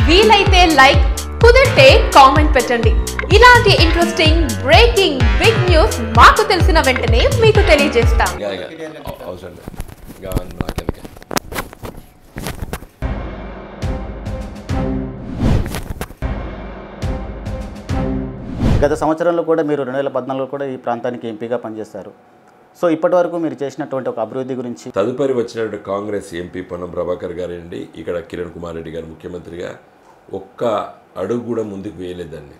వీలైతే లైక్ కుదిరితే కామెంట్ పెట్టండి ఇలాంటి ఇంట్రెస్టింగ్ బ్రేకింగ్ బిగ్ న్యూస్ మాకు తెలిసిన వెంటనే మీకు తెలియజేస్తాం ఇంకా ఇంకా అవ- అవసరం లేదు ఇంకా నాకెందుకే గత సంవత్సరంలో కూడా మీరు రెండు వేల పద్నాలుగులో కూడా ఈ ప్రాంతానికి ఎంపీగా పనిచేస్తారు సో ఇప్పటి వరకు మీరు చేసినటువంటి ఒక అభివృద్ధి గురించి తదుపరి వచ్చినటువంటి కాంగ్రెస్ ఎంపీ పొన్నం ప్రభాకర్ గారండి ఇక్కడ కిరణ్ కుమార్ రెడ్డి గారు ముఖ్యమంత్రిగా ఒక్క అడుగు కూడా ముందుకు వేయలేదండి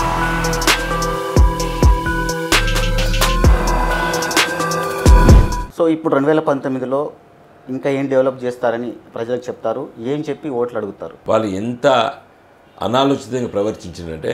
సో ఇప్పుడు రెండు వేల పంతొమ్మిదిలో ఇంకా ఏం డెవలప్ చేస్తారని ప్రజలకు చెప్తారు ఏం చెప్పి ఓట్లు అడుగుతారు వాళ్ళు ఎంత అనాలోచితంగా ప్రవర్తించిందంటే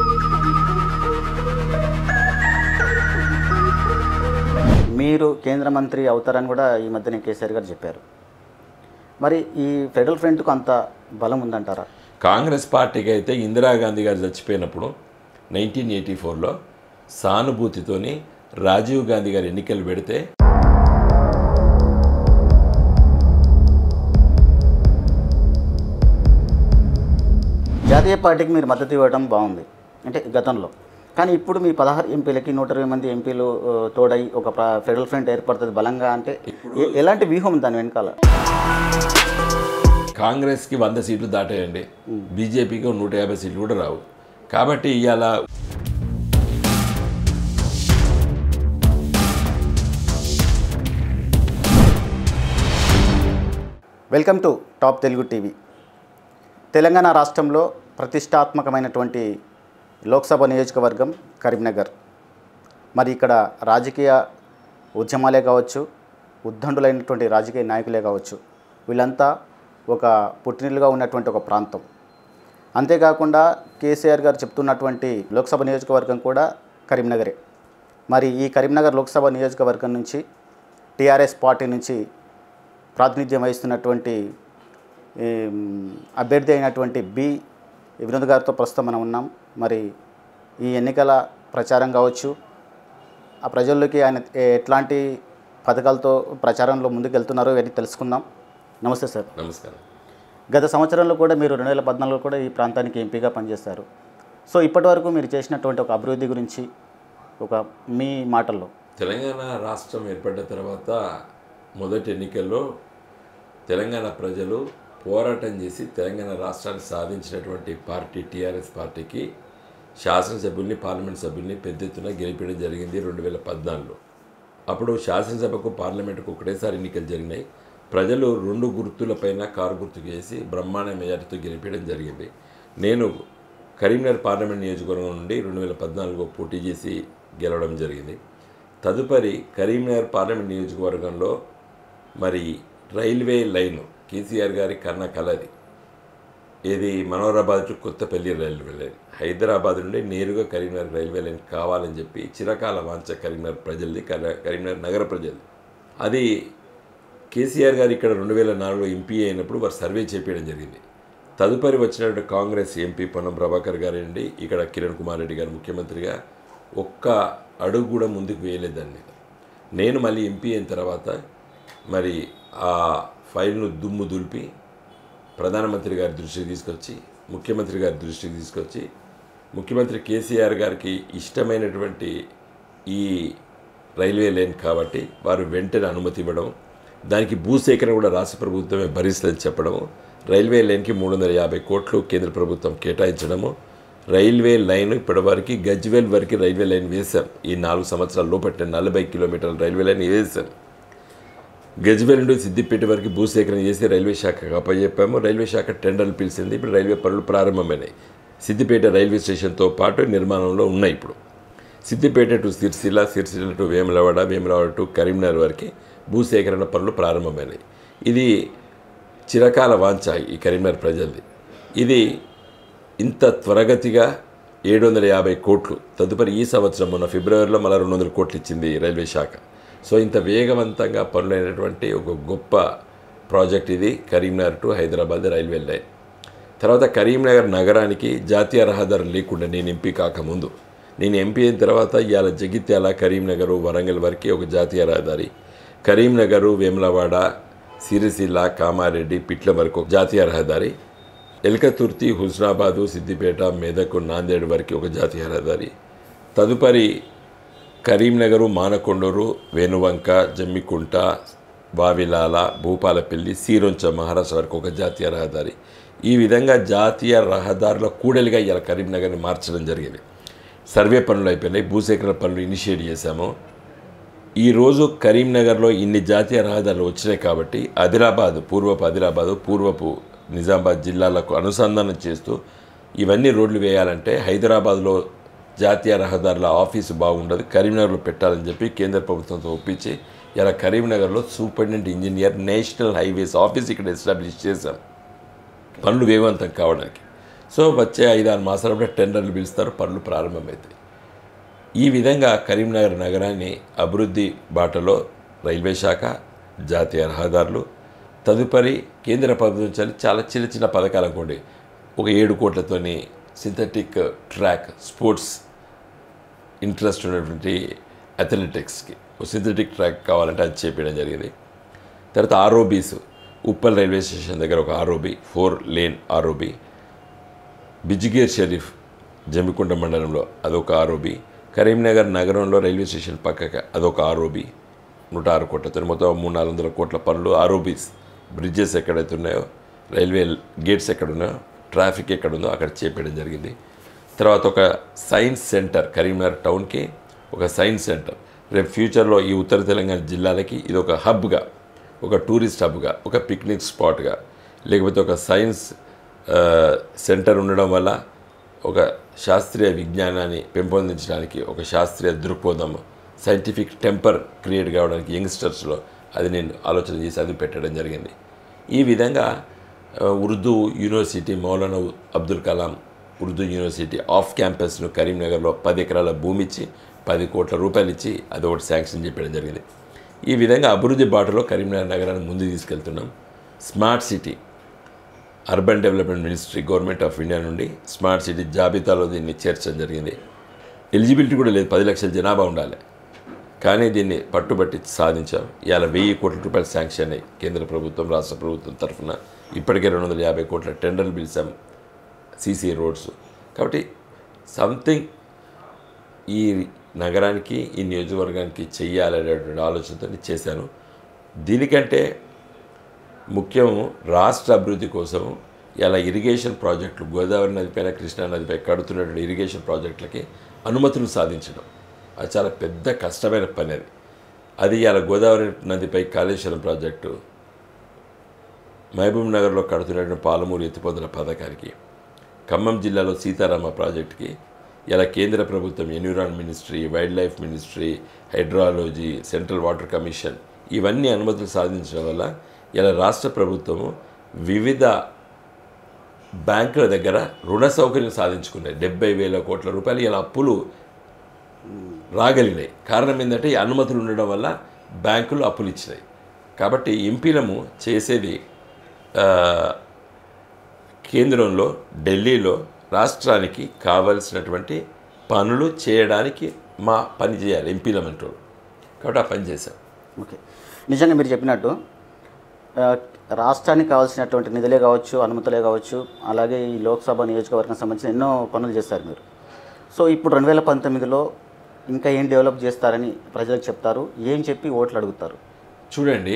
మీరు కేంద్ర మంత్రి అవుతారని కూడా ఈ మధ్యనే కేసీఆర్ గారు చెప్పారు మరి ఈ ఫెడరల్ ఫ్రంట్కు అంత బలం ఉందంటారా కాంగ్రెస్ పార్టీకి అయితే ఇందిరాగాంధీ గారు చచ్చిపోయినప్పుడు నైన్టీన్ ఎయిటీ ఫోర్లో సానుభూతితోని రాజీవ్ గాంధీ గారు ఎన్నికలు పెడితే జాతీయ పార్టీకి మీరు మద్దతు ఇవ్వడం బాగుంది అంటే గతంలో కానీ ఇప్పుడు మీ పదహారు ఎంపీలకి నూట ఇరవై మంది ఎంపీలు ఆ, తోడై ఒక ప్ర- ఫెడరల్ ఫ్రంట్ ఏర్పడుతుంది బలంగా అంటే ఎ- ఎలాంటి వ్యూహం ఉంది దాని వెనకాల కాంగ్రెస్కి వంద సీట్లు దాటాయండి బీజేపీకి నూట యాభై సీట్లు కూడా రావు కాబట్టి ఇవాళ welcome to top Telugu TV Telangana రాష్ట్రంలో ప్రతిష్టాత్మకమైనటువంటి లోక్సభ నియోజకవర్గం కరీంనగర్ మరి ఇక్కడ రాజకీయ ఉద్యమాలే కావచ్చు ఉద్దండులైనటువంటి రాజకీయ నాయకులే కావచ్చు వీళ్ళంతా ఒక పుట్టినిల్లుగా ఉన్నటువంటి ఒక ప్రాంతం అంతేకాకుండా కేసీఆర్ గారు చెప్తున్నటువంటి లోక్సభ నియోజకవర్గం కూడా కరీంనగరే మరి ఈ కరీంనగర్ లోక్సభ నియోజకవర్గం నుంచి టీఆర్ఎస్ పార్టీ నుంచి ప్రాతినిధ్యం వహిస్తున్నటువంటి ఈ, మ్, అభ్యర్థి అయినటువంటి బి వినోద్ గారితో ప్రస్తుతం మనం ఉన్నాం మరి ఈ ఎన్నికల ప్రచారం కావచ్చు ఆ ప్రజల్లోకి ఆయన ఎ- ఎట్లాంటి పథకాలతో ప్రచారంలో ముందుకు వెళ్తున్నారో ఇవన్నీ తెలుసుకుందాం నమస్తే సార్ నమస్కారం గత సంవత్సరంలో కూడా మీరు రెండు వేల పద్నాలుగులో కూడా ఈ ప్రాంతానికి ఎంపీగా పనిచేస్తారు సో ఇప్పటి వరకు మీరు చేసినటువంటి ఒక అభివృద్ధి గురించి ఒక మీ మాటల్లో తెలంగాణ రాష్ట్రం ఏర్పడ్డ తర్వాత మొదటి ఎన్నికల్లో తెలంగాణ ప్రజలు పోరాటం చేసి తెలంగాణ రాష్ట్రాన్ని సాధించినటువంటి పార్టీ టీఆర్ఎస్ పార్టీకి శాసనసభ్యుల్ని పార్లమెంట్ సభ్యుల్ని పెద్ద ఎత్తున గెలిపించడం జరిగింది రెండు వేల పద్నాలుగులో అప్పుడు శాసనసభకు పార్లమెంటుకు ఒకటేసారి ఎన్నికలు జరిగినాయి ప్రజలు రెండు గుర్తులపైన కారు గుర్తుకు వేసి బ్రహ్మాండ మెజార్టీతో గెలిపించడం జరిగింది నేను కరీంనగర్ పార్లమెంట్ నియోజకవర్గం నుండి రెండు వేల పద్నాలుగులో పోటీ చేసి గెలవడం జరిగింది తదుపరి కరీంనగర్ పార్లమెంట్ నియోజకవర్గంలో మరి రైల్వే లైన్ కేసీఆర్ గారి కన్న కలది ఇది Manoharabad to Kothapalli railway line Hyderabad నుండి నేరుగా కరీంనగర్ రైల్వే లైన్ కావాలని చెప్పి చిరకాల వాంఛ కరీంనగర్ ప్రజలది కర- కరీంనగర్ నగర ప్రజలది అది కేసీఆర్ గారు ఇక్కడ రెండు వేల నాలుగులో ఎంపీ అయినప్పుడు వారు సర్వే చేపించడం జరిగింది తదుపరి వచ్చినటువంటి కాంగ్రెస్ ఎంపీ పొన్నం ప్రభాకర్ గారండి ఇక్కడ కిరణ్ కుమార్ రెడ్డి గారు ముఖ్యమంత్రిగా ఒక్క అడుగు కూడా ముందుకు వేయలేదు దాని మీద నేను మళ్ళీ ఎంపీ అయిన తర్వాత మరి ఆ ఫైల్ను దుమ్ము దులిపి ప్రధానమంత్రి గారి దృష్టికి తీసుకొచ్చి ముఖ్యమంత్రి గారి దృష్టికి తీసుకొచ్చి ముఖ్యమంత్రి కేసీఆర్ గారికి ఇష్టమైనటువంటి ఈ రైల్వే లైన్ కాబట్టి వారు వెంటనే అనుమతి ఇవ్వడం దానికి భూసేకరణ కూడా రాష్ట్ర ప్రభుత్వమే భరిస్తుందని చెప్పడం రైల్వే లైన్కి మూడు వందల యాభై కోట్లు కేంద్ర ప్రభుత్వం కేటాయించడము రైల్వే లైన్ ఇప్పటివరకు గజ్వేల్ వరకు రైల్వే లైన్ వేశాం ఈ నాలుగు సంవత్సరాల లోపట్టే నలభై కిలోమీటర్ల రైల్వే లైన్ వేశాం గజ్వేల్ నుండి సిద్దిపేట వరకు భూసేకరణ చేసి రైల్వే శాఖకు అప్పచెప్పాము రైల్వే శాఖ టెండర్లు పిలిచింది ఇప్పుడు రైల్వే పనులు ప్రారంభమైనాయి సిద్దిపేట రైల్వే స్టేషన్తో పాటు నిర్మాణంలో ఉన్నాయి ఇప్పుడు Siddipet to Sircilla Sircilla to Vemulawada Vemulawada to Karimnagar వరకు భూసేకరణ పనులు ప్రారంభమైనాయి ఇది చిరకాల వాంఛ ఈ కరీంనగర్ ప్రజలది ఇది ఇంత త్వరగతిగా ఏడు వందల యాభై కోట్లు తదుపరి ఈ సంవత్సరం మొన్న ఫిబ్రవరిలో మళ్ళీ రెండు వందల కోట్లు ఇచ్చింది రైల్వే శాఖ సో ఇంత వేగవంతంగా పనులైనటువంటి ఒక గొప్ప ప్రాజెక్ట్ ఇది Karimnagar to Hyderabad railway line తర్వాత కరీంనగర్ నగరానికి జాతీయ రహదారి లేకుండా నేను ఎంపీ కాకముందు నేను ఎంపీ అయిన తర్వాత ఇవాళ జగిత్యాల కరీంనగర్ వరంగల్ వరకు ఒక జాతీయ రహదారి కరీంనగర్ వేములవాడ సిరిసిల్ల కామారెడ్డి పిట్ల వరకు ఒక జాతీయ రహదారి ఎల్కతుర్తి హుస్నాబాదు సిద్దిపేట మెదక్ నాందేడ్ వరకు ఒక జాతీయ రహదారి తదుపరి కరీంనగరు మానకొండూరు వేణువంక జమ్మికుంట వావిలాల భూపాలపల్లి సీరొంచ మహారాష్ట్ర వరకు ఒక జాతీయ రహదారి ఈ విధంగా జాతీయ రహదారుల కూడలిగా ఇలా కరీంనగర్ని మార్చడం జరిగింది సర్వే పనులు అయిపోయినాయి భూసేకరణ పనులు ఇనిషియేట్ చేశాము ఈరోజు కరీంనగర్లో ఇన్ని జాతీయ రహదారులు వచ్చినాయి కాబట్టి ఆదిలాబాద్ పూర్వపు ఆదిలాబాదు పూర్వపు నిజామాబాద్ జిల్లాలకు అనుసంధానం చేస్తూ ఇవన్నీ రోడ్లు వేయాలంటే హైదరాబాద్లో జాతీయ రహదారుల ఆఫీసు బాగుండదు కరీంనగర్లో పెట్టాలని చెప్పి కేంద్ర ప్రభుత్వంతో ఒప్పించి ఇలా కరీంనగర్లో superintendent engineer national highways office ఇక్కడ ఎస్టాబ్లిష్ చేశాం పనులు వేగవంతం కావడానికి సో వచ్చే ఐదు ఆరు మాసాలలో టెండర్లు పిలుస్తారు పనులు ప్రారంభమవుతాయి ఈ విధంగా కరీంనగర్ నగరాన్ని అభివృద్ధి బాటలో రైల్వే శాఖ జాతీయ రహదారులు తదుపరి కేంద్ర ప్రభుత్వం చలి చాలా చిన్న చిన్న పథకాలు అనుకోండి ఒక ఏడు కోట్లతోని సింథటిక్ ట్రాక్ స్పోర్ట్స్ ఇంట్రెస్ట్ ఉన్నటువంటి అథ్లెటిక్స్కి ఒక సింథటిక్ ట్రాక్ కావాలంటే అది చేపించడం జరిగింది తర్వాత ఆర్ఓబీస్ ఉప్పల్ రైల్వే స్టేషన్ దగ్గర ఒక ROB four lane ROB Bijigir Sharif Jammikunta మండలంలో అదొక ఆర్ఓబి కరీంనగర్ నగరంలో రైల్వే స్టేషన్ పక్కక అదొక ఆర్ఓబి నూట ఆరు కోట్లతో మొత్తం మూడు నాలుగు వందల కోట్ల పనులు ఆర్ఓబీస్ బ్రిడ్జెస్ ఎక్కడైతే ఉన్నాయో రైల్వే గేట్స్ ఎక్కడ ఉన్నాయో ట్రాఫిక్ ఎక్కడ ఉందో అక్కడ చేపేయడం జరిగింది తర్వాత ఒక సైన్స్ సెంటర్ కరీంనగర్ టౌన్కి ఒక సైన్స్ సెంటర్ రేపు ఫ్యూచర్లో ఈ ఉత్తర తెలంగాణ జిల్లాలకి ఇది ఒక హబ్గా ఒక టూరిస్ట్ హబ్గా ఒక పిక్నిక్ స్పాట్గా లేకపోతే ఒక సైన్స్ ఆ, సెంటర్ ఉండడం వల్ల ఒక శాస్త్రీయ విజ్ఞానాన్ని పెంపొందించడానికి ఒక శాస్త్రీయ దృక్పథం సైంటిఫిక్ టెంపర్ క్రియేట్ కావడానికి యంగ్స్టర్స్లో అది నేను ఆలోచన చేసి అది పెట్టడం జరిగింది ఈ విధంగా ఆ, Urdu university Maulana Abdul Kalam Urdu university of క్యాంపస్ను కరీంనగర్లో పది ఎకరాల భూమి ఇచ్చి పది కోట్ల రూపాయలు ఇచ్చి అది ఒకటి శాంక్షన్ చేయడం జరిగింది ఈ విధంగా అభివృద్ధి బాటలో కరీంనగర్ నగరాన్ని ముందుకు తీసుకెళ్తున్నాం smart city urban development ministry government of India నుండి స్మార్ట్ సిటీ జాబితాలో దీన్ని చేర్చడం జరిగింది ఎలిజిబిలిటీ కూడా లేదు పది లక్షల జనాభా ఉండాలి కానీ దీన్ని పట్టుబట్టి సాధించాం ఇవాళ వెయ్యి కోట్ల రూపాయలు శాంక్షన్ అయ్యి కేంద్ర ప్రభుత్వం రాష్ట్ర ప్రభుత్వం తరఫున ఇప్పటికే రెండు వందల యాభై కోట్ల టెండర్లు పిలిచాం సీసీ రోడ్స్ కాబట్టి సంథింగ్ ఈ నగరానికి ఈ నియోజకవర్గానికి చెయ్యాలనేటువంటి ఆలోచనతో చేశాను దీనికంటే ముఖ్యం రాష్ట్ర అభివృద్ధి కోసం ఇలా ఇరిగేషన్ ప్రాజెక్టులు గోదావరి నదిపైన కృష్ణా నదిపై కడుతున్నటువంటి ఇరిగేషన్ ప్రాజెక్టులకి అనుమతులు సాధించడం అది చాలా పెద్ద కష్టమైన పని అది అది ఇలా గోదావరి నదిపై కాళేశ్వరం ప్రాజెక్టు మహబూబ్ నగర్లో కడుతున్నటువంటి పాలమూరు ఎత్తిపోతల పథకానికి ఖమ్మం జిల్లాలో సీతారామ ప్రాజెక్టుకి ఇలా కేంద్ర ప్రభుత్వం environment ministry wildlife ministry hydrology central water commission ఇవన్నీ అనుమతులు సాధించడం వల్ల ఇలా రాష్ట్ర ప్రభుత్వము వివిధ బ్యాంకుల దగ్గర రుణ సౌకర్యం సాధించుకున్నాయి డెబ్బై వేల కోట్ల రూపాయలు ఇలా అప్పులు రాగలిగినాయి కారణం ఏంటంటే ఈ అనుమతులు ఉండడం వల్ల బ్యాంకులు అప్పులు ఇచ్చినాయి కాబట్టి ఎంపీలము చేసేది ఆ, కేంద్రంలో ఢిల్లీలో రాష్ట్రానికి కావలసినటువంటి పనులు చేయడానికి మా పని చేయాలి ఎంపీలమంటూ కాబట్టి ఆ పని చేశాం ఓకే నిజంగా మీరు చెప్పినట్టు ఆ, రాష్ట్రానికి కావాల్సినటువంటి నిధులే కావచ్చు అనుమతులే కావచ్చు అలాగే ఈ లోక్సభ నియోజకవర్గం సంబంధించిన ఎన్నో పనులు చేస్తారు మీరు సో ఇప్పుడు రెండు వేల పంతొమ్మిదిలో ఇంకా ఏం డెవలప్ చేస్తారని ప్రజలకు చెప్తారు ఏం చెప్పి ఓట్లు అడుగుతారు చూడండి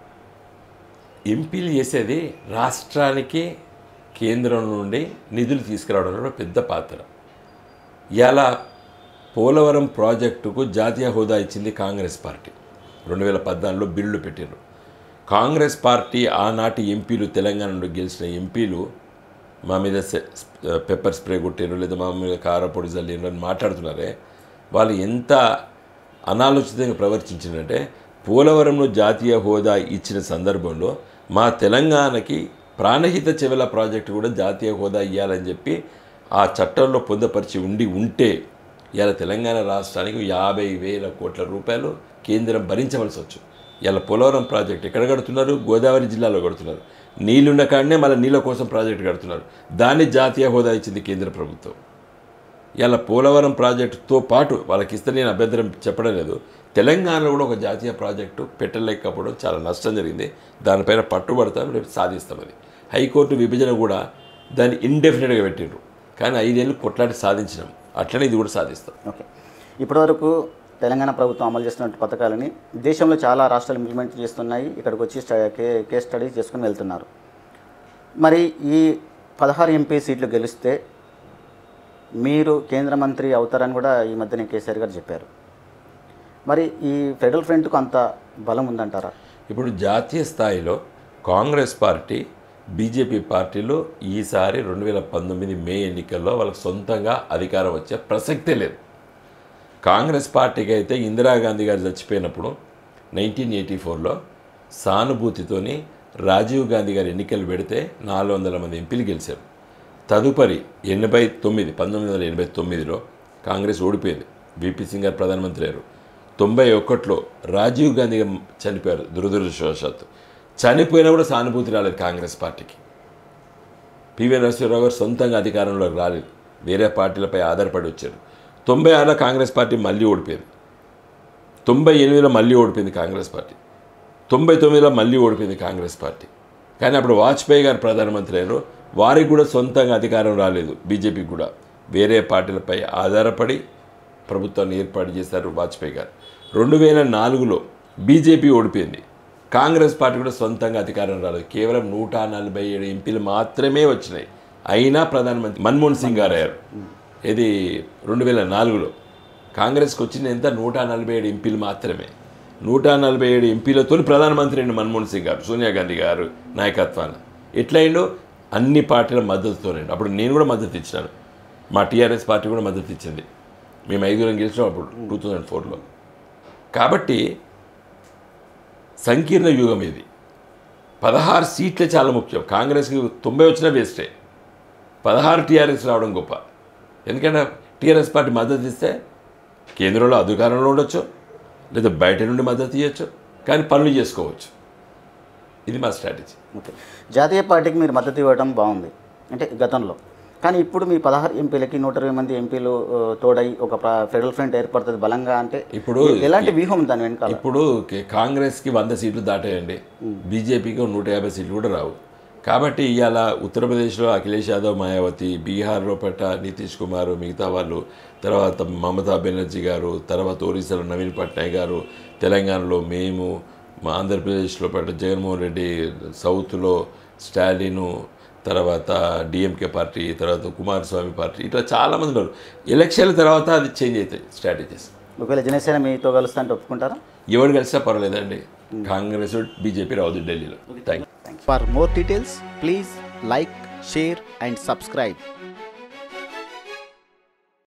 ఎంపీలు చేసేది రాష్ట్రానికి కేంద్రం నుండి నిధులు తీసుకురావడంలో పెద్ద పాత్ర ఇలా పోలవరం ప్రాజెక్టుకు జాతీయ హోదా ఇచ్చింది కాంగ్రెస్ పార్టీ రెండు వేల పద్నాలుగులో బిల్లు పెట్టారు కాంగ్రెస్ పార్టీ ఆనాటి ఎంపీలు తెలంగాణ నుండి గెలిచిన ఎంపీలు మా మీద సె- పెప్పర్ స్ప్రే కొట్టారు లేదా మా మీద కారపొడి చల్లిరు అని మాట్లాడుతున్నారే వాళ్ళు ఎంత అనాలోచితంగా ప్రవర్తించిందంటే పోలవరంలో జాతీయ హోదా ఇచ్చిన సందర్భంలో మా తెలంగాణకి ప్రాణహిత చెవెల ప్రాజెక్టు కూడా జాతీయ హోదా ఇవ్వాలని చెప్పి ఆ చట్టంలో పొందపరిచి ఉండి ఉంటే ఇలా తెలంగాణ రాష్ట్రానికి యాభై వేల కోట్ల రూపాయలు కేంద్రం భరించవలసి వచ్చు ఇలా పోలవరం ప్రాజెక్ట్ ఎక్కడ కడుతున్నారు గోదావరి జిల్లాలో కడుతున్నారు నీళ్ళున్న కాడనే మళ్ళీ నీళ్ళ కోసం ప్రాజెక్ట్ కడుతున్నారు దాన్ని జాతీయ హోదా ఇచ్చింది కేంద్ర ప్రభుత్వం ఇలా పోలవరం ప్రాజెక్టుతో పాటు వాళ్ళకి ఇస్తే నేను అభ్యంతరం చెప్పడం లేదు తెలంగాణలో కూడా ఒక జాతీయ ప్రాజెక్టు పెట్టలేకపోవడం చాలా నష్టం జరిగింది దానిపైన పట్టుబడతాం రేపు సాధిస్తామని హైకోర్టు విభజన కూడా దాన్ని ఇండెఫినెట్గా పెట్టిండ్రు కానీ ఐదేళ్ళు కొట్లాడి సాధించినాం అట్లనే ఇది కూడా సాధిస్తాం ఓకే ఇప్పటివరకు తెలంగాణ ప్రభుత్వం అమలు చేస్తున్న పథకాలని దేశంలో చాలా రాష్ట్రాలు ఇంప్లిమెంట్ చేస్తున్నాయి ఇక్కడికి వచ్చి స్ట- కే కేస్ స్టడీస్ చేసుకుని వెళ్తున్నారు మరి ఈ పదహారు ఎంపీ సీట్లు గెలిస్తే మీరు కేంద్ర మంత్రి అవుతారని కూడా ఈ మధ్యనే కేసీఆర్ గారు చెప్పారు మరి ఈ ఫెడరల్ ఫ్రంట్కు అంత బలం ఉందంటారా ఇప్పుడు జాతీయ స్థాయిలో కాంగ్రెస్ పార్టీ బీజేపీ పార్టీలు ఈసారి రెండు వేల పంతొమ్మిది మే ఎన్నికల్లో వాళ్ళకి సొంతంగా అధికారం వచ్చే ప్రసక్తే లేదు కాంగ్రెస్ పార్టీకి అయితే ఇందిరాగాంధీ గారు చచ్చిపోయినప్పుడు నైన్టీన్ ఎయిటీ ఫోర్లో సానుభూతితోని రాజీవ్ గాంధీ గారు ఎన్నికలు పెడితే నాలుగు వందల మంది ఎంపీలు గెలిచారు తదుపరి ఎనభై తొమ్మిది పంతొమ్మిది వందల ఎనభై తొమ్మిదిలో కాంగ్రెస్ ఓడిపోయింది విపి సింగ్ గారు ప్రధానమంత్రి అయ్యారు తొంభై ఒకటిలో రాజీవ్ గాంధీ గారు చనిపోయారు దురదృష్టవశాత్తు చనిపోయినా కూడా సానుభూతి రాలేదు కాంగ్రెస్ పార్టీకి పివి నరసింహరావు గారు సొంతంగా అధికారంలోకి రాలేదు వేరే పార్టీలపై ఆధారపడి వచ్చారు తొంభై ఆరులో కాంగ్రెస్ పార్టీ మళ్ళీ ఓడిపోయింది తొంభై ఎనిమిదిలో మళ్ళీ ఓడిపోయింది కాంగ్రెస్ పార్టీ తొంభై తొమ్మిదిలో మళ్ళీ ఓడిపోయింది కాంగ్రెస్ పార్టీ కానీ అప్పుడు వాజ్పేయి గారు ప్రధానమంత్రి అయ్యారు వారికి కూడా సొంతంగా అధికారం రాలేదు బీజేపీకి కూడా వేరే పార్టీలపై ఆధారపడి ప్రభుత్వాన్ని ఏర్పాటు చేశారు వాజ్పేయి గారు రెండు వేల నాలుగులో బీజేపీ ఓడిపోయింది కాంగ్రెస్ పార్టీ కూడా సొంతంగా అధికారం రాలేదు కేవలం నూట నలభై ఏడు ఎంపీలు మాత్రమే వచ్చినాయి అయినా ప్రధానమంత్రి మన్మోహన్ సింగ్ గారు అయ్యారు ఇది రెండు వేల నాలుగులో కాంగ్రెస్కి వచ్చిన ఎంత నూట నలభై ఏడు ఎంపీలు మాత్రమే నూట నలభై ఏడు ఎంపీలతో ప్రధానమంత్రి అయిన మన్మోహన్ సింగ్ గారు సోనియా గాంధీ గారు నాయకత్వాన్ని ఎట్లయిండో అన్ని పార్టీల మద్దతుతోనే అప్పుడు నేను కూడా మద్దతు ఇచ్చినాను మా టీఆర్ఎస్ పార్టీ కూడా మద్దతు ఇచ్చింది మేము ఐదుగురం గెలిచినాం అప్పుడు టూ థౌజండ్ ఫోర్లో కాబట్టి సంకీర్ణ యుగం ఇది పదహారు సీట్లే చాలా ముఖ్యం కాంగ్రెస్కి తొంభై వచ్చినా వేస్టే పదహారు టీఆర్ఎస్ రావడం గొప్ప ఎందుకంటే టీఆర్ఎస్ పార్టీ మద్దతు ఇస్తే కేంద్రంలో అధికారంలో ఉండొచ్చు లేదా బయట నుండి మద్దతు ఇవ్వచ్చు కానీ పనులు చేసుకోవచ్చు ఇది మా స్ట్రాటజీ ఓకే జాతీయ పార్టీకి మీరు మద్దతు ఇవ్వడం బాగుంది అంటే గతంలో కానీ ఇప్పుడు మీ పదహారు ఎంపీలకి నూట ఇరవై మంది ఎంపీలు ఆ, తోడై ఒక ప్ర- ఫెడరల్ ఫ్రంట్ ఏర్పడుతుంది బలంగా అంటే ఇప్పుడు ఎలాంటి వ్యూహం దాని వెనకాల ఇప్పుడు కే- కాంగ్రెస్కి వంద సీట్లు దాటాయండి బీజేపీకి నూట యాభై సీట్లు కూడా రావు కాబట్టి ఇవాళ ఉత్తరప్రదేశ్లో అఖిలేష్ యాదవ్ మాయావతి బీహార్లో పట్ట నితీష్ కుమార్ మిగతా వాళ్ళు తర్వాత మమతా బెనర్జీ గారు తర్వాత ఒరిస్సాలో నవీన్ పట్నాయక్ గారు తెలంగాణలో మేము మా ఆంధ్రప్రదేశ్లో పట్ట జగన్మోహన్ రెడ్డి సౌత్లో స్టాలిను తర్వాత డిఎంకే పార్టీ తర్వాత కుమారస్వామి పార్టీ ఇట్లా చాలామంది ఉన్నారు ఎలక్షన్ల తర్వాత అది చేంజ్ అవుతాయి స్ట్రాటజీస్ ఒకవేళ జనసేన మీతో కలుస్తా అంటే ఒప్పుకుంటారా ఎవరు కలిసినా పర్వాలేదండి కాంగ్రెస్ బీజేపీ రావద్దు ఢిల్లీలో thank you For more details, please like, share, and subscribe.